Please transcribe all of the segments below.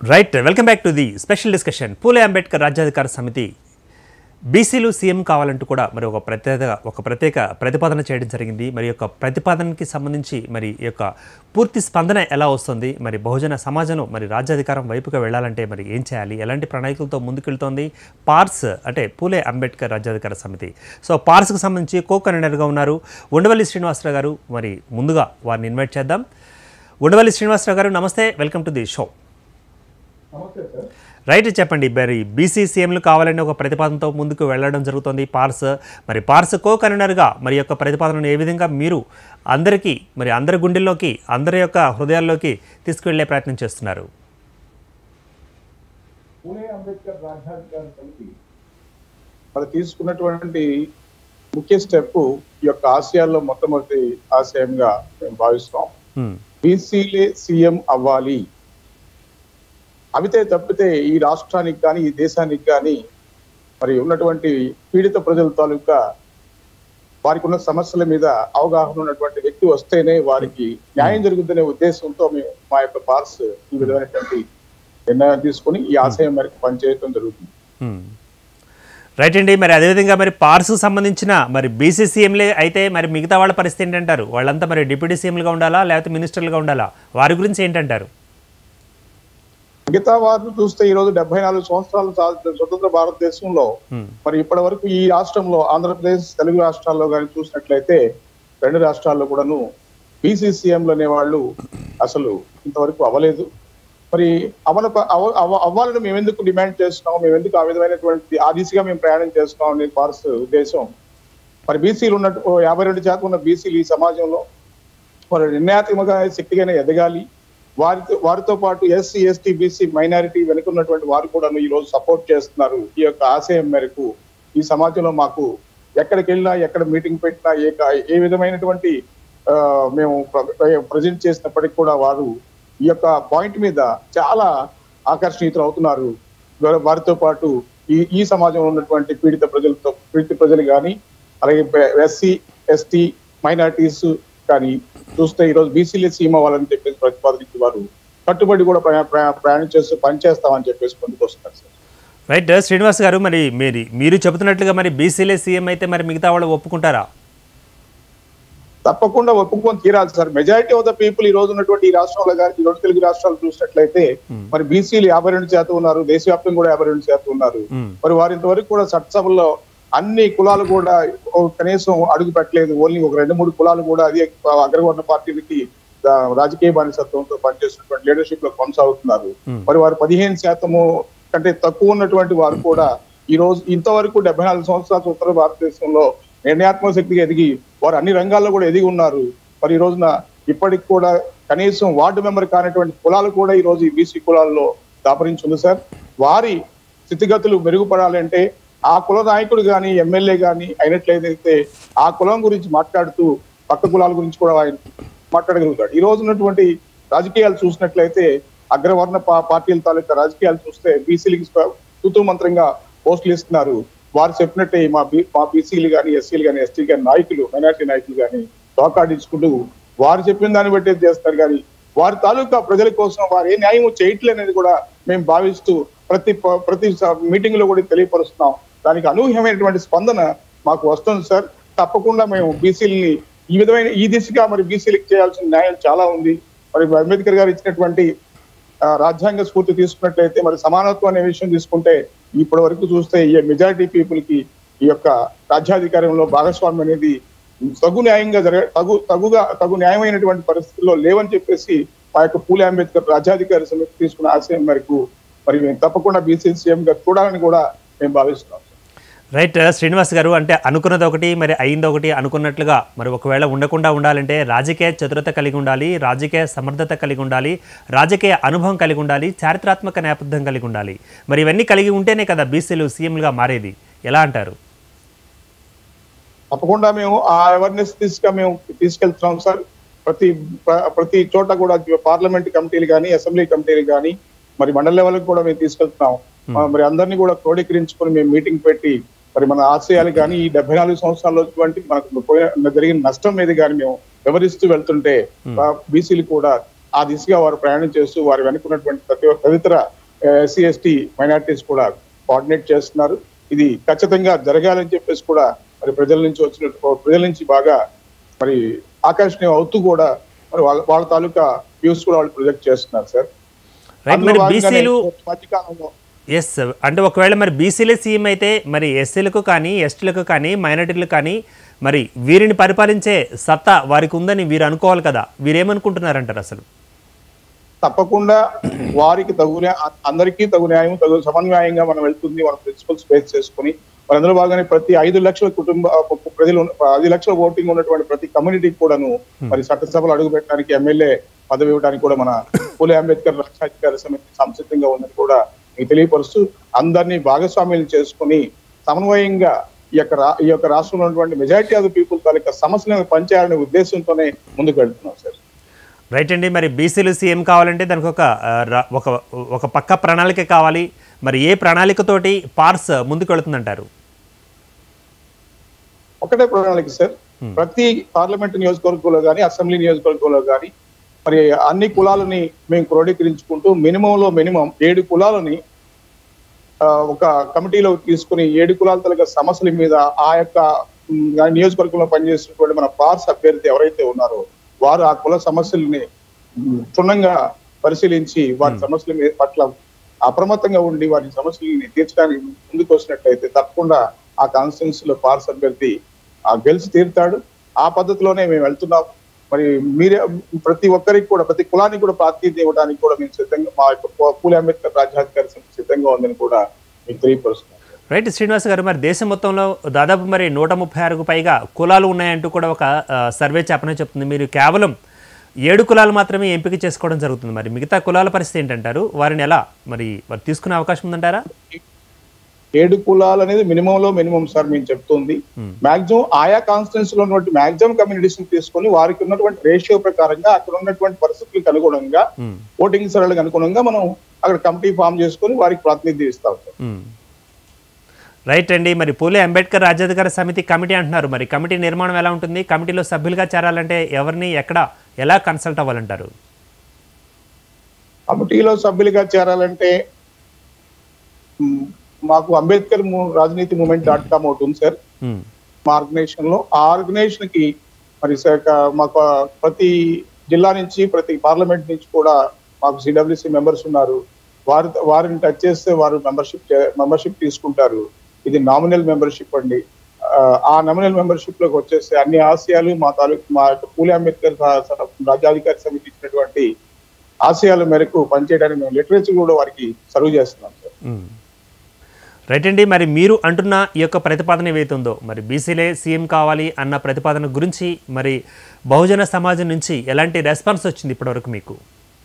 Right welcome back to the special discussion Phule Ambedkar రాజ్యాధికార సమితి బీసీలు సీఎం కావాలంటూ కూడా మరి ఒక ప్రత్యేక ఒక ప్రత్యేక ప్రతిపాదన చేయడం జరిగింది మరి యొక్క ప్రతిపాదనకి సంబంధించి మరి ఈ యొక్క పూర్తి స్పందన ఎలా వస్తుంది మరి బహుజన సమాజం మరి రాజ్యాధికారం వైపుగా వెళ్ళాలంటే మరి ఏం చేయాలి ఎలాంటి ప్రణాళికలతో ముందుకెళ్తోంది పార్స్ అంటే పూలే అంబేద్కర్ రాజ్యాధికార సమితి సో పార్స్కి సంబంధించి కో కన్వీనర్గా ఉన్నారు ఉండవల్లి శ్రీనివాసరావు గారు మరి ముందుగా వారిని ఇన్వైట్ చేద్దాం ఉండవల్లి శ్రీనివాసరావు గారు నమస్తే welcome to the show right చెప్పండి మరి బీసీ సీఎంలు కావాలని ఒక ప్రతిపాదనతో ముందుకు వెళ్ళడం జరుగుతుంది పార్స్ మరి పార్స్ కో కన్వీనర్గా మరి యొక్క ప్రతిపాదనను ఏ విధంగా మీరు అందరికీ మరి అందరి గుండెల్లోకి అందరి యొక్క హృదయాల్లోకి తీసుకువెళ్ళే ప్రయత్నం చేస్తున్నారు పూణే అంబేద్కర్ రాజ్యాధికార సమితి మరి తీసుకున్నటువంటి ముఖ్య స్టెప్ ఈ యొక్క ఆశయాల్లో మొట్టమొదటి ఆశయంగా మేము భావిస్తాం హ్మ్. బీసీలే సీఎం అవ్వాలి అవితే తప్పితే ఈ రాష్ట్రానికి కానీ ఈ దేశానికి కానీ మరి ఉన్నటువంటి పీడిత ప్రజల తాలూకా వారికి ఉన్న సమస్యల మీద అవగాహన ఉన్నటువంటి వ్యక్తి వస్తేనే వారికి న్యాయం జరుగుతుందనే ఉద్దేశంతో మేము మా యొక్క పార్స్ ఈ విధమైనటువంటి నిర్ణయం తీసుకొని ఈ ఆశయం మేరకు పనిచేయడం జరుగుతుంది హ్మ్. రైట్ అండి మరి అదేవిధంగా మరి పార్స్కు సంబంధించిన మరి బీసీ సీఎంలే అయితే మరి మిగతా వాళ్ళ పరిస్థితి ఏంటంటారు వాళ్ళంతా మరి డిప్యూటీ సీఎంలుగా ఉండాలా లేకపోతే మినిస్టర్లుగా ఉండాలా వారి గురించి ఏంటంటారు మిగతా వారిని చూస్తే ఈ రోజు డెబ్బై నాలుగు సంవత్సరాలు సాధించిన స్వతంత్ర భారతదేశంలో హ్మ్. మరి ఇప్పటి వరకు ఈ రాష్ట్రంలో ఆంధ్రప్రదేశ్ తెలుగు రాష్ట్రాల్లో కానీ చూసినట్లయితే రెండు రాష్ట్రాల్లో కూడాను బీసీసీఎంలు అనే వాళ్ళు అసలు ఇంతవరకు అవ్వలేదు మరి అవన అవ- అవ- అవ్వాలని మేము ఎందుకు డిమాండ్ చేస్తున్నాం మేము ఎందుకు ఆ విధమైనటువంటి ఆ దిశగా మేము ప్రయాణం చేస్తున్నాం అనే పార్స్ ఉద్దేశం మరి బీసీలు ఉన్నట్టు ఓ యాభై రెండు శాతం ఉన్న బీసీలు ఈ సమాజంలో మరి నిర్ణయాత్మక శక్తిగానే ఎదగాలి వారితో వారితో పాటు ఎస్సీ ఎస్టీ బీసీ మైనారిటీ వెనుకున్నటువంటి వారు కూడా ఈ రోజు సపోర్ట్ చేస్తున్నారు ఈ యొక్క ఆశయం మేరకు ఈ సమాజంలో మాకు ఎక్కడికి వెళ్ళినా ఎక్కడ మీటింగ్ పెట్టినా ఏ కా- ఏ విధమైనటువంటి ఆ, మేము ప్రజెంట్ చేసినప్పటికీ కూడా వారు ఈ యొక్క పాయింట్ మీద చాలా ఆకర్షణీయులు అవుతున్నారు వారి- వారితో పాటు ఈ ఈ సమాజంలో ఉన్నటువంటి పీడిత ప్రజలతో పీడిత ప్రజలు కానీ అలాగే ఎస్సీ ఎస్టీ మైనారిటీస్ కానీ చూస్తే ఈరోజు బీసీలే సీమ వాళ్ళని చెప్పేసి ప్రతిపాదించి వారు కట్టుబడి కూడా ప్రయా- ప్రయా- ప్రయాణం చేస్తూ పనిచేస్తామని చెప్పేసి ముందుకు వస్తున్నారు సార్ రైట్ శ్రీనివాస్ గారు మరి మీరు మీరు చెబుతున్నట్లుగా మరి బీసీలే సీఎం అయితే మరి మిగతా వాళ్ళు ఒప్పుకుంటారా తప్పకుండా ఒప్పుకొని తీరాలి sir majority of the people ఈ రోజు ఉన్నటువంటి ఈ రాష్ట్రంలో కానీ ఈ రెండు తెలుగు రాష్ట్రాలు చూసినట్లయితే మరి బీసీలు యాభై రెండు శాతం ఉన్నారు దేశవ్యాప్తంగా కూడా యాభై రెండు శాతం ఉన్నారు మ్మ్. మరి వారి ఇంతవరకు కూడా చట్టసభల్లో అన్ని కులాలు కూడా ఓ కనీసం అడుగు పెట్టలేదు ఓన్లీ ఒక రెండు మూడు కులాలు కూడా అదే అగ్రవర్ణ పార్టీలకి ఆ, రాజకీయ బానిసత్వంతో పనిచేస్తున్నటువంటి లీడర్షిప్ లో కొనసాగుతున్నారు మ్మ్. మరి వారు పదిహేను శాతము కంటే తక్కువ ఉన్నటువంటి వారు కూడా ఈ రోజు ఇంతవరకు డెబ్బై నాలుగు సంవత్సరాల ఉత్తర భారతదేశంలో నిర్ణయాత్మక శక్తిగా ఎదిగి వారు అన్ని రంగాల్లో కూడా ఎదిగి ఉన్నారు మరి ఈ రోజున ఇప్పటికి కూడా కనీసం వార్డు మెంబర్ కానటువంటి కులాలు కూడా ఈ రోజు ఈ బీసీ కులాల్లో దాపరించింది సార్ వారి స్థితిగతులు మెరుగుపడాలంటే ఆ కుల నాయకుడు కానీ ఎమ్మెల్యే కానీ అయినట్లయితే ఆ కులం గురించి మాట్లాడుతూ పక్క కులాల గురించి కూడా ఆయన మాట్లాడగలుగుతాడు ఈ రోజు ఉన్నటువంటి రాజకీయాలు చూసినట్లయితే అగ్రవర్ణ పా- పార్టీల తాలూకా రాజకీయాలు చూస్తే బీసీలకి తూతూ మంత్రంగా పోస్టులు ఇస్తున్నారు వారు చెప్పినట్టే మా బీ మా బీసీలు కానీ ఎస్సీలు కానీ ఎస్టీ కానీ నాయకులు మైనార్టీ నాయకులు కానీ తోకాడించుకుంటూ వారు చెప్పిన దాన్ని బట్టి చేస్తారు కానీ వారి తాలూకా ప్రజల కోసం వారు ఏ న్యాయం చేయట్లేదు అనేది కూడా మేము భావిస్తూ ప్రతి ప- ప్రతి మీటింగ్ లో కూడా తెలియపరుస్తున్నాం దానికి అనూహ్యమైనటువంటి స్పందన మాకు వస్తుంది సార్ తప్పకుండా మేము బీసీలని ఈ విధమైన ఈ దిశగా మరి బీసీలకు చేయాల్సిన న్యాయం చాలా ఉంది మరి అంబేద్కర్ గారు ఇచ్చినటువంటి ఆ, రాజ్యాంగ స్ఫూర్తి తీసుకున్నట్లయితే మరి సమానత్వం అనే విషయం తీసుకుంటే ఇప్పటి వరకు చూస్తే ఈ మెజారిటీ పీపుల్ కి ఈ యొక్క రాజ్యాధికారంలో భాగస్వామ్యం అనేది తగు న్యాయంగా జరగ తగు తగుగా తగు న్యాయమైనటువంటి పరిస్థితుల్లో లేవని చెప్పేసి మా యొక్క పూలే అంబేద్కర్ రాజ్యాధికారి సమితి తీసుకున్న ఆశయం మేరకు మరి మేము తప్పకుండా బీసీ సీఎం గా చూడాలని కూడా మేము భావిస్తున్నాం రైట్ శ్రీనివాస్ గారు అంటే అనుకున్నది ఒకటి మరి అయింది ఒకటి అనుకున్నట్లుగా మరి ఒకవేళ ఉండకుండా ఉండాలంటే రాజకీయ చతురత కలిగి ఉండాలి రాజకీయ సమర్థత కలిగి ఉండాలి రాజకీయ అనుభవం కలిగి ఉండాలి చారిత్రాత్మక నేపథ్యం కలిగి ఉండాలి మరి ఇవన్నీ కలిగి ఉంటేనే కదా బీసీలు సీఎంలుగా మారేది ఎలా అంటారు తప్పకుండా మేము ఆ అవేర్నెస్ దిశగా మేము తీసుకెళ్తున్నాం సార్ ప్రతి ప్ర- ప్రతి చోట కూడా పార్లమెంట్ కమిటీలు కానీ అసెంబ్లీ కమిటీలు కానీ మరి మండల లెవెల్ కూడా మేము తీసుకెళ్తున్నాం ఆ, మరి అందరినీ కూడా క్రోడీకరించుకొని మేము మీటింగ్ పెట్టి మరి మన ఆశయాలు కానీ ఈ డెబ్బై నాలుగు సంవత్సరాల్లో మనకు పోయిన జరిగిన నష్టం మీద కానీ మేము వివరిస్తూ వెళ్తుంటే బీసీలు కూడా ఆ దిశగా వారు ప్రయాణం చేస్తూ వారు వెనుకున్నటువంటి ప్రతి తదితర ఎస్సీ ఎస్టీ మైనార్టీస్ కూడా కోఆర్డినేట్ చేస్తున్నారు ఇది ఖచ్చితంగా జరగాలని చెప్పేసి కూడా మరి ప్రజల నుంచి వచ్చిన ప్రజల నుంచి బాగా మరి ఆకర్షణీయం అవుతూ కూడా మరి వాళ్ళ వాళ్ళ తాలూకా వ్యూస్ కూడా వాళ్ళు ప్రొజెక్ట్ చేస్తున్నారు సార్ రైట్ అందులో మరి భాగంగానే బీసీలు మధ్యకాలంలో ఎస్ అంటే ఒకవేళ మరి బీసీలే సీఎం అయితే మరి ఎస్సీలకు కానీ ఎస్టీలకు కానీ మైనార్టీలకు కానీ మరి వీరిని పరిపాలించే సత్తా వారికి ఉందని వీరు అనుకోవాలి కదా వీరేమనుకుంటున్నారంటారు అసలు తప్పకుండా వారికి తగు న్యా- అందరికీ తగు న్యాయం తగు సమన్వయంగా మనం వెళ్తుంది వాళ్ళ ప్రిన్సిపల్స్ బేస్ చేసుకుని మరి అందులో భాగంగానే ప్రతి ఐదు లక్షల కుటుంబ ప్రజలు ఉన్న- ఐదు లక్షల ఓటింగ్ ఉన్నటువంటి ప్రతి కమ్యూనిటీకి కూడాను మరి చట్టసభలు అడుగు పెట్టడానికి ఎమ్మెల్యే పదవి ఇవ్వడానికి కూడా మన పూలే అంబేద్కర్ రాష్ట్రాధికార సమితి సంసిద్ధంగా ఉన్నది కూడా మీకు తెలియపరుస్తూ అందరినీ భాగస్వామ్యం చేసుకుని సమన్వయంగా ఈ యొక్క రా- ఈ యొక్క రాష్ట్రంలో ఉన్నటువంటి మెజారిటీ ఆఫ్ ద పీపుల్ తాలూకా సమస్యలను పంచాలనే ఉద్దేశంతోనే ముందుకు వెళ్తున్నాం సార్ రైట్ అండి మరి బీసీలు సీఎం కావాలంటే దానికి ఒక ఆ, ర- ఒక ఒక పక్క ప్రణాళిక కావాలి మరి ఏ ప్రణాళికతోటి పార్స్ ముందుకు వెళుతుందంటారు ఒకటే ప్రణాళిక సార్ ప్రతి పార్లమెంట్ నియోజకవర్గంలో కానీ అసెంబ్లీ నియోజకవర్గంలో కానీ మరి అన్ని కులాలని మేము క్రోడీకరించుకుంటూ మినిమం లో మినిమం ఏడు కులాలని ఆ, ఒక కమిటీలో తీసుకుని ఏడు కులాల తలక సమస్యల మీద ఆ యొక్క ఉమ్, ఆ నియోజకవర్గంలో పనిచేస్తున్నటువంటి మన పార్స్ అభ్యర్థి ఎవరైతే ఉన్నారో వారు ఆ కుల సమస్యల్ని ఉమ్, క్షుణ్ణంగా పరిశీలించి వారి సమస్యల మీద పట్ల అప్రమత్తంగా ఉండి వారి సమస్యల్ని తీర్చడానికి ముందుకు వచ్చినట్లయితే తప్పకుండా ఆ కాన్స్టిట్యూన్స్ లో పార్స్ అభ్యర్థి ఆ గెలిచి తీరుతాడు ఆ పద్ధతిలోనే మేము వెళ్తున్నాం మరి మీరే ప్రతి ఒక్కరికి కూడా ప్రతి కులానికి కూడా ప్రాతినిధ్యం ఇవ్వడానికి కూడా మేము సిద్ధంగా మా యొక్క పూ- పూలే అంబేద్కర్ రాజ్యాధికారి సమితి సిద్ధంగా ఉందని కూడా మీకు తెలియపరుస్తున్నాం రైట్ శ్రీనివాస్ గారు మరి దేశం మొత్తంలో దాదాపు మరి నూట ముప్పై ఆరుకు పైగా కులాలు ఉన్నాయంటూ కూడా ఒక ఆ, సర్వే చెప్పనే చెప్తుంది మీరు కేవలం ఏడు కులాలు మాత్రమే ఎంపిక చేసుకోవడం జరుగుతుంది మరి మిగతా కులాల పరిస్థితి ఏంటంటారు వారిని ఎలా మరి వారు తీసుకునే అవకాశం ఉందంటారా ఏడు కులాలు అనేది మినిమం లో మినిమం సార్ మేము చెప్తుంది మాక్సిమం ఆయా కాన్స్టిట్యూన్స్ లో ఉన్నటువంటి మాక్సిమం కమ్యూనిటీస్ తీసుకొని వారికి ఉన్నటువంటి రేషియో ప్రకారంగా అక్కడ ఉన్నటువంటి పరిస్థితులకు అనుగుణంగా మ్మ్. ఓటింగ్ సరళికి అనుగుణంగా మనం అక్కడ కమిటీ ఫామ్ చేసుకొని వారికి ప్రాతినిధ్యం ఇస్తాం సార్ మ్మ్. రైట్ అండి మరి పూలే అంబేద్కర్ రాజ్యాధికార సమితి కమిటీ అంటున్నారు మరి కమిటీ నిర్మాణం ఎలా ఉంటుంది కమిటీలో సభ్యులుగా చేరాలంటే ఎవరిని ఎక్కడ ఎలా కన్సల్ట్ అవ్వాలంటారు కమిటీలో సభ్యులుగా చేరాలంటే మ్, మాకు అంబేద్కర్ ము- రాజనీతి మూమెంట్ డాట్ కామ్ ఒకటి ఉంది సార్ మ్మ్. మా ఆర్గనైజేషన్ లో ఆ ఆర్గనైజేషన్ కి మరి శాఖ మాకు ఆ ప్రతి జిల్లా నుంచి ప్రతి పార్లమెంట్ నుంచి కూడా మాకు సిడబ్ల్యూసి మెంబర్స్ ఉన్నారు వారి వారిని టచ్ చేస్తే వారు మెంబర్షిప్ మెంబర్షిప్ తీసుకుంటారు ఇది నామినల్ మెంబర్షిప్ అండి ఆ, ఆ నామినల్ మెంబర్షిప్ లోకి వచ్చేస్తే అన్ని ఆశయాలు మా తాలూకు మా యొక్క పూలే అంబేద్కర్ స- స- రాజ్యాధికారి సమితి ఇచ్చినటువంటి ఆశయాల మేరకు పనిచేయడానికి మేము లిటరేచర్ కూడా వారికి సర్వ్ చేస్తున్నాం సార్ మ్మ్. రైట్ అండి మరి మీరు అంటున్న ఈ యొక్క ప్రతిపాదన ఏవైతే ఉందో మరి బీసీలే సీఎం కావాలి అన్న ప్రతిపాదన గురించి మరి బహుజన సమాజం నుంచి ఎలాంటి రెస్పాన్స్ వచ్చింది ఇప్పటివరకు మీకు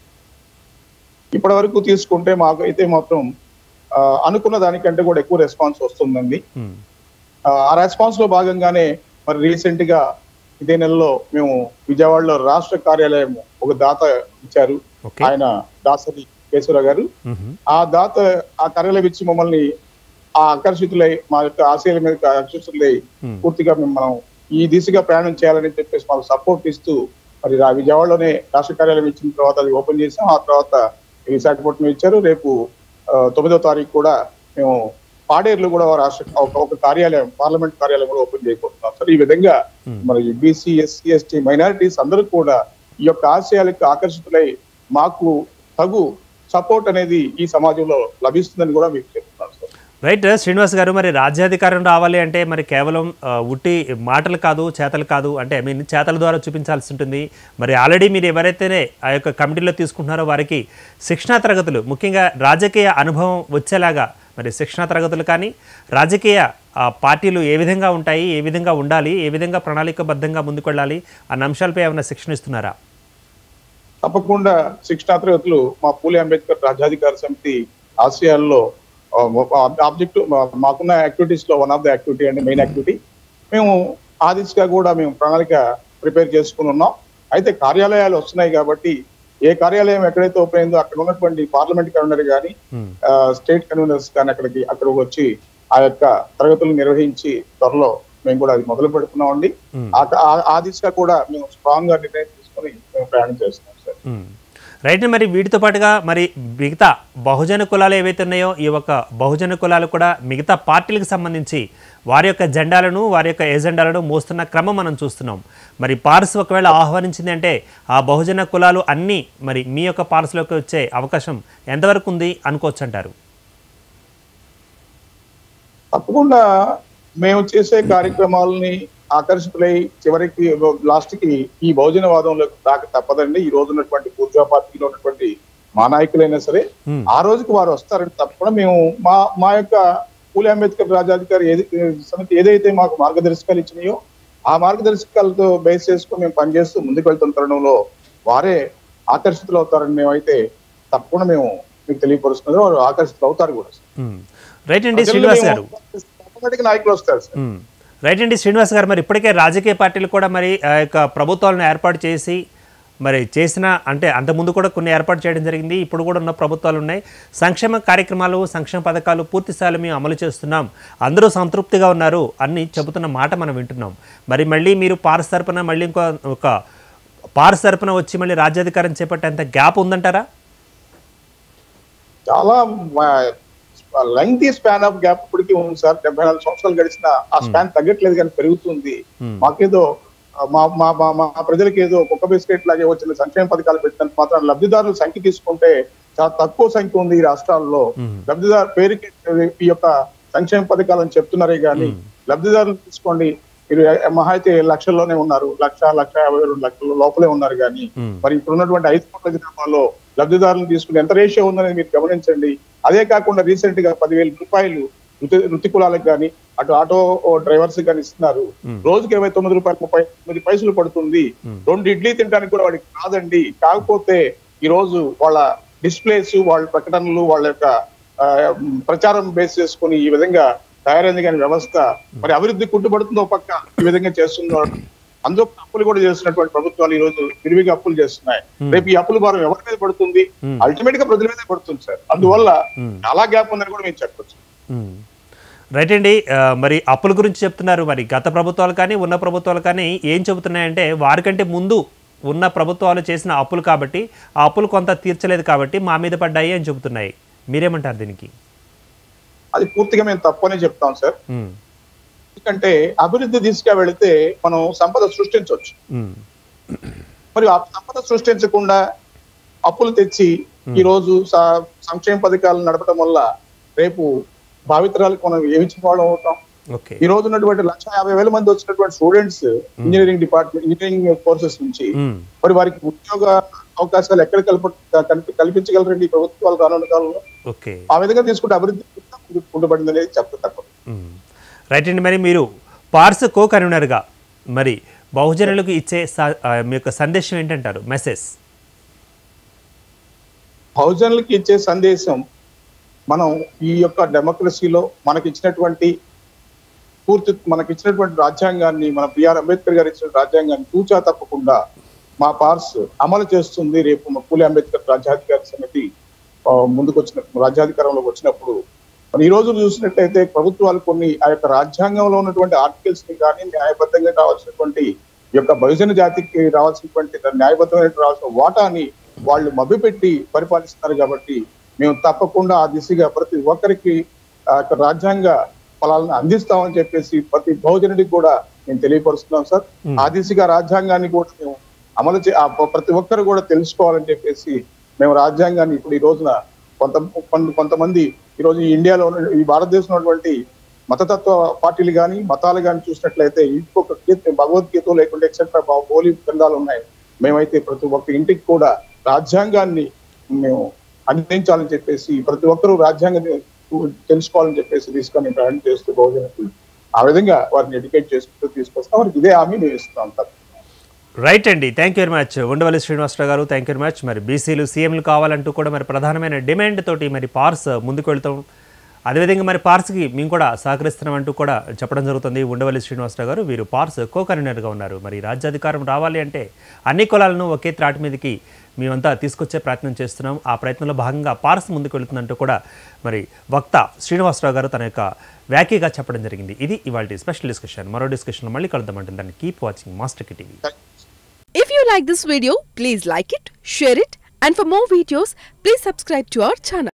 ఇప్పటి వరకు తీసుకుంటే మాకు అయితే మాత్రం ఆ, అనుకున్న దానికంటే కూడా ఎక్కువ రెస్పాన్స్ వస్తుందండి మ్మ్. ఆ, ఆ రెస్పాన్స్ లో భాగంగానే మరి రీసెంట్ గా ఇదే నెలలో మేము విజయవాడలో రాష్ట్ర కార్యాలయం ఒక దాత ఇచ్చారు ఓకే ఆయన దాసరి కేశవరావు గారు మ్మ్. ఆ దాత ఆ కార్యాలయం ఇచ్చి మమ్మల్ని ఆ ఆకర్షితులై మా యొక్క ఆశయాల మీద ఆకర్షితులై Hmm. పూర్తిగా మేము మనం ఈ దిశగా ప్రయాణం చేయాలని చెప్పేసి మాకు సపోర్ట్ ఇస్తూ మరి రా- విజయవాడలోనే రాష్ట్ర కార్యాలయం ఇచ్చిన తర్వాత అది ఓపెన్ చేసాం ఆ తర్వాత విశాఖపట్నం ఇచ్చారు రేపు ఆ, తొమ్మిదో తారీఖు కూడా మేము పాడేరులో కూడా రాష్ట్ర ఒక ఒక కార్యాలయం పార్లమెంట్ కార్యాలయం కూడా ఓపెన్ చేయబోతున్నాం సార్ ఈ విధంగా మరి బీసీ ఎస్సీ ఎస్టీ మైనారిటీస్ అందరూ కూడా ఈ యొక్క ఆశయాలకు ఆకర్షితులై మాకు తగు సపోర్ట్ అనేది ఈ సమాజంలో లభిస్తుందని కూడా మీకు చెప్తున్నాను సార్ రైట్ శ్రీనివాస్ గారు మరి రాజ్యాధికారం రావాలి అంటే మరి కేవలం ఆ, ఉట్టి మాటలు కాదు చేతలు కాదు అంటే ఐ మీన్ చేతల ద్వారా చూపించాల్సి ఉంటుంది మరి ఆల్రెడీ మీరు ఎవరైతేనే ఆ యొక్క కమిటీలో తీసుకుంటున్నారో వారికి శిక్షణా తరగతులు ముఖ్యంగా రాజకీయ అనుభవం వచ్చేలాగా మరి శిక్షణా తరగతులు కానీ రాజకీయ ఆ, పార్టీలు ఏ విధంగా ఉంటాయి ఏ విధంగా ఉండాలి ఏ విధంగా ప్రణాళికబద్ధంగా ముందుకు వెళ్ళాలి అన్న అంశాలపై ఏమైనా శిక్షణ ఇస్తున్నారా తప్పకుండా శిక్షణా తరగతులు మా పూలే అంబేద్కర్ రాజ్యాధికార సమితి ఆశయాల్లో ఆబ్జెక్ట్ మాకున్న యాక్టివిటీస్ లో వన్ ఆఫ్ ద యాక్టివిటీ అండి మెయిన్ యాక్టివిటీ మేము ఆ దిశగా కూడా మేము ప్రణాళిక ప్రిపేర్ చేసుకుని ఉన్నాం అయితే కార్యాలయాలు వస్తున్నాయి కాబట్టి ఏ కార్యాలయం ఎక్కడైతే ఓపెన్ అయిందో అక్కడ ఉన్నటువంటి పార్లమెంట్ కన్వీనర్ కానీ మ్మ్. స్టేట్ కన్వీనర్స్ కానీ అక్కడికి అక్కడికి వచ్చి ఆ యొక్క తరగతులు నిర్వహించి త్వరలో మేము కూడా అది మొదలు పెడుతున్నామండి మ్మ్. ఆ- ఆ- ఆ దిశగా కూడా మేము స్ట్రాంగ్ గా నిర్ణయం తీసుకొని మేము ప్రయాణం చేస్తున్నాం సార్ మ్మ్. రైట్ మరి వీటితో పాటుగా మరి మిగతా బహుజన కులాలు ఏవైతే ఉన్నాయో ఈ యొక్క బహుజన కులాలు కూడా మిగతా పార్టీలకు సంబంధించి వారి యొక్క జెండాలను వారి యొక్క ఎజెండాలను మోస్తున్న క్రమం మనం చూస్తున్నాం మరి పార్స్ ఒకవేళ ఆహ్వానించింది అంటే ఆ బహుజన కులాలు అన్నీ మరి మీ యొక్క పార్స్లోకి వచ్చే అవకాశం ఎంతవరకు ఉంది అనుకోవచ్చు అంటారు తప్పకుండా మేము చేసే కార్యక్రమాలని ఆకర్షితులై చివరికి లాస్ట్ కి ఈ బహుజనవాదంలోకి దాకా తప్పదండి ఈ రోజు ఉన్నటువంటి పూర్జా పార్టీలో ఉన్నటువంటి మా నాయకులైనా సరే Hmm. ఆ రోజుకి వారు వస్తారని తప్పకుండా మేము మా మా యొక్క పూలి అంబేద్కర్ రాజాధికారి ఏది సమితి ఏదైతే మాకు మార్గదర్శకాలు ఇచ్చినాయో ఆ మార్గదర్శకాలతో బేస్ చేసుకుని మేము పనిచేస్తూ ముందుకు వెళ్తున్న తరుణంలో వారే ఆకర్షితులు అవుతారని మేమైతే తప్పకుండా మేము మీకు తెలియపరుస్తున్నది వారు ఆకర్షితులు అవుతారు కూడా మ్మ్. రైట్ అండి శ్రీనివాస్ గారు ఆటోమేటిక్ నాయకులు వస్తారు సార్ మ్మ్. రైట్ అండి శ్రీనివాస్ గారు మరి ఇప్పటికే రాజకీయ పార్టీలు కూడా మరి ఆ యొక్క ప్రభుత్వాలను ఏర్పాటు చేసి మరి చేసిన అంటే అంతకుముందు కూడా కొన్ని ఏర్పాటు చేయడం జరిగింది ఇప్పుడు కూడా ఉన్న ప్రభుత్వాలు ఉన్నాయి సంక్షేమ కార్యక్రమాలు సంక్షేమ పథకాలు పూర్తి స్థాయిలో మేము అమలు చేస్తున్నాం అందరూ సంతృప్తిగా ఉన్నారు అని చెబుతున్న మాట మనం వింటున్నాం మరి మళ్ళీ మీరు పార్స్ తరపున మళ్ళీ ఇంకో ఒక పార్స్ తరపున వచ్చి మళ్ళీ రాజ్యాధికారం చేపట్టేంత గ్యాప్ ఉందంటారా చాలా లెంగ్తీ స్పాన్ ఆఫ్ గ్యాప్ ఇప్పటికీ ఉంది సార్ డెబ్బై నాలుగు సంవత్సరాలు గడిచిన ఆ స్పాన్ తగ్గట్లేదు కానీ పెరుగుతుంది Hmm. మాకేదో ఆ, మా మా మా మా ప్రజలకు ఏదో కుక్క బిస్కెట్ లాగే వచ్చిన సంక్షేమ పథకాలు పెట్టినంత మాత్రం లబ్ధిదారుల సంఖ్య తీసుకుంటే చాలా తక్కువ సంఖ్య ఉంది ఈ రాష్ట్రాల్లో Hmm. లబ్ధిదారు పేరుకి ఈ యొక్క సంక్షేమ పథకాలను చెప్తున్నారే కానీ లబ్ధిదారులు తీసుకోండి మీరు మహా అయితే లక్షల్లోనే ఉన్నారు లక్ష లక్ష యాభై రెండు లక్షల లోపలే ఉన్నారు కానీ Hmm. మరి ఇప్పుడు ఉన్నటువంటి ఐదు కోట్ల జనాభాలో లబ్ధిదారులను తీసుకుని ఎంత రేషియో ఉందనేది మీరు గమనించండి అదే కాకుండా రీసెంట్ గా పదివేల రూపాయలు వృత్తి వృత్తి కులాలకు కానీ అటు ఆటో డ్రైవర్స్ కానీ ఇస్తున్నారు రోజుకి ఇరవై తొమ్మిది రూపాయలు ముప్పై తొమ్మిది పైసలు పడుతుంది రెండు ఇడ్లీ తినడానికి కూడా వాడికి కాదండి కాకపోతే ఈ రోజు వాళ్ళ డిస్ప్లేస్ వాళ్ళ ప్రకటనలు వాళ్ళ యొక్క ఆ, ప్రచారం బేస్ చేసుకుని ఈ విధంగా తయారైంది కానీ వ్యవస్థ మరి అభివృద్ధి కుట్టుబడుతుందో పక్క ఈ విధంగా చేస్తున్నారు అందులో అప్పులు కూడా చేస్తున్నటువంటి ప్రభుత్వాలు ఈ రోజు విరివిగా అప్పులు చేస్తున్నాయి రేపు ఈ అప్పుల భారం ఎవరి మీద పడుతుంది అల్టిమేట్ గా ప్రజల మీద పడుతుంది సార్ అందువల్ల చాలా గ్యాప్ ఉందని కూడా మేము చెప్పొచ్చు మ్మ్. రైట్ అండి ఆ, మరి అప్పుల గురించి చెప్తున్నారు మరి గత ప్రభుత్వాలు కానీ ఉన్న ప్రభుత్వాలు కానీ ఏం చెబుతున్నాయంటే వారికంటే ముందు ఉన్న ప్రభుత్వాలు చేసిన అప్పులు కాబట్టి ఆ అప్పులు కొంత తీర్చలేదు కాబట్టి మా మీద పడ్డాయి అని చెబుతున్నాయి మీరేమంటారు దీనికి అది పూర్తిగా మేము తప్పనే చెప్తాం సార్ మ్మ్. ఎందుకంటే అభివృద్ధి దిశగా వెళితే మనం సంపద సృష్టించవచ్చు మ్మ్. మరి ఆ సంపద సృష్టించకుండా అప్పులు తెచ్చి ఈ రోజు స- సంక్షేమ పథకాలు నడపడం వల్ల రేపు భావితరాలకు మనం ఏమిచ్చిన వాళ్ళం అవుతాం ఓకే ఈ రోజు ఉన్నటువంటి లక్ష యాభై వేల మంది వచ్చినటువంటి students engineering department engineering courses నుంచి మ్మ్. మరి వారికి ఉద్యోగ అవకాశాలు ఎక్కడ కల్ప కల్పి- కల్పించగలరండి ఈ ప్రభుత్వాలు రానున్న కాలంలో ఓకే ఆ విధంగా తీసుకుంటే అభివృద్ధి ఉండబడింది అనేది చెప్ప తప్పదు మ్మ్. రైట్ అండి మరి మీరు పార్స్ కో కన్వీనర్గా మరి బహుజనులకు ఇచ్చే స- ఆ, మీ యొక్క సందేశం ఏంటంటారు మెసేజ్ బహుజనులకి ఇచ్చే సందేశం మనం ఈ యొక్క డెమోక్రసీలో మనకి ఇచ్చినటువంటి పూర్తి మనకి ఇచ్చినటువంటి రాజ్యాంగాన్ని మన బిఆర్ అంబేద్కర్ గారు ఇచ్చిన రాజ్యాంగాన్ని తూచా తప్పకుండా మా పార్స్ అమలు చేస్తుంది రేపు మా పూలి అంబేద్కర్ రాజ్యాధికార సమితి ఆ, ముందుకు వచ్చిన రాజ్యాధికారంలోకి వచ్చినప్పుడు మరి ఈ రోజు చూసినట్టయితే ప్రభుత్వాలు కొన్ని ఆ యొక్క రాజ్యాంగంలో ఉన్నటువంటి ఆర్టికల్స్ ని కానీ న్యాయబద్ధంగా కావాల్సినటువంటి ఈ యొక్క బహుజన జాతికి రావాల్సినటువంటి న్యాయబద్ధమైన రావాల్సిన వాటాని వాళ్ళు మభ్యపెట్టి పరిపాలిస్తున్నారు కాబట్టి మేము తప్పకుండా ఆ దిశగా ప్రతి ఒక్కరికి ఆ యొక్క రాజ్యాంగ ఫలాలను అందిస్తామని చెప్పేసి ప్రతి బహుజనుడికి కూడా మేము తెలియపరుస్తున్నాం సార్ ఆ దిశగా రాజ్యాంగాన్ని కూడా మేము అమలు చే ఆ ప్రతి ఒక్కరు కూడా తెలుసుకోవాలని చెప్పేసి మేము రాజ్యాంగాన్ని ఇప్పుడు ఈ రోజున కొంత కొంత- కొంతమంది ఈ రోజు ఈ ఇండియాలో ఉన్న- ఈ భారతదేశంలో ఉన్నటువంటి మతతత్వ పార్టీలు కానీ మతాలు కానీ చూసినట్లయితే ఇంకొక గీత భగవద్గీత లేకుంటే ఎక్సెట్రా హోలీ గ్రంథాలు ఉన్నాయి మేమైతే ప్రతి ఒక్క ఇంటికి కూడా రాజ్యాంగాన్ని మేము అందించాలని చెప్పేసి ప్రతి ఒక్కరూ రాజ్యాంగాన్ని తెలుసుకోవాలని చెప్పేసి తీసుకొని ప్రయాణం చేస్తూ బహుజనకు ఆ విధంగా వారిని ఎడ్యుకేట్ చేసుకుంటూ తీసుకొస్తాం వారికి ఇదే హామీ మేము ఇస్తాం సార్ రైట్ అండి thank you very much Undavalli Srinivasarao గారు థ్యాంక్ యూ వెరీ మచ్ మరి బీసీలు సీఎంలు కావాలంటూ కూడా మరి ప్రధానమైన డిమాండ్ తోటి మరి పార్స్ ముందుకు వెళ్తాం అదేవిధంగా మరి పార్స్కి మేము కూడా సహకరిస్తున్నామంటూ కూడా చెప్పడం జరుగుతుంది ఉండవల్లి శ్రీనివాసరావు గారు వీరు పార్స్ కో కన్వీనర్గా ఉన్నారు మరి రాజ్యాధికారం రావాలి అంటే అన్ని కులాలను ఒకే త్రాటి మీదకి మేమంతా తీసుకొచ్చే ప్రయత్నం చేస్తున్నాం ఆ ప్రయత్నంలో భాగంగా పార్స్ ముందుకు వెళుతుందంటూ కూడా మరి వక్త శ్రీనివాసరావు గారు తన యొక్క వ్యాఖ్యగా చెప్పడం జరిగింది ఇది ఇవాళ స్పెషల్ డిస్కషన్ మరో డిస్కషన్ మళ్ళీ కలుద్దామంటుంది దాన్ని keep watching Master TV If you like this video, please like it, share it, And for more videos, please subscribe to our channel.